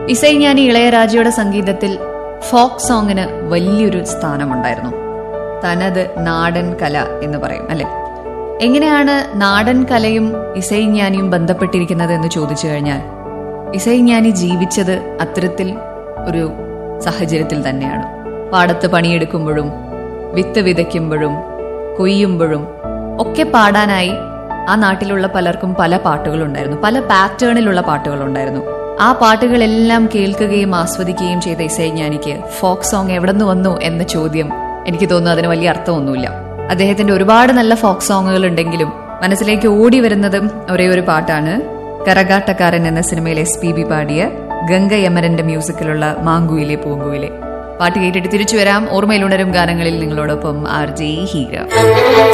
ഇസൈஞാനി ഇളയരാജയുടെ സംഗീതത്തിൽ ഫോക്ക് സോങ്ങിന് വലിയൊരു സ്ഥാനമുണ്ടായിരുന്നു തനത് നാടൻ കല എന്ന് പറയും അല്ലെ എങ്ങനെയാണ് നാടൻ കലയും ഇസൈஞാനിയും ബന്ധപ്പെട്ടിരിക്കുന്നത് എന്ന് ചോദിച്ചു കഴിഞ്ഞാൽ ഇസൈஞാനി ജീവിച്ചത് അത്തരത്തിൽ ഒരു സാഹചര്യത്തിൽ തന്നെയാണ് പാടത്ത് പണിയെടുക്കുമ്പോഴും വിത്ത് വിതയ്ക്കുമ്പോഴും കൊയ്യുമ്പോഴും ഒക്കെ പാടാനായി ആ നാട്ടിലുള്ള പലർക്കും പല പാട്ടുകളുണ്ടായിരുന്നു പല പാറ്റേണിലുള്ള പാട്ടുകളുണ്ടായിരുന്നു ആ പാട്ടുകളെല്ലാം കേൾക്കുകയും ആസ്വദിക്കുകയും ചെയ്ത ഇസൈஞാനിക്ക് ഫോക്ക് സോങ് എവിടെ നിന്ന് വന്നു എന്ന ചോദ്യം എനിക്ക് തോന്നുന്നു അതിന് വലിയ അർത്ഥമൊന്നുമില്ല അദ്ദേഹത്തിന്റെ ഒരുപാട് നല്ല ഫോക്ക് സോങ്ങുകൾ ഉണ്ടെങ്കിലും മനസ്സിലേക്ക് ഓടി വരുന്നതും ഒരേ ഒരു പാട്ടാണ് കരകാട്ടക്കാരൻ എന്ന സിനിമയിൽ എസ് പി ബി പാടിയ ഗംഗ യമരന്റെ മ്യൂസിക്കിലുള്ള മാങ്കുയിലെ പൂങ്കുയിലെ പാട്ട് കേട്ടിട്ട് തിരിച്ചു വരാം ഓർമ്മയിലുണരും ഗാനങ്ങളിൽ നിങ്ങളോടൊപ്പം ആർ ജെ ഹീര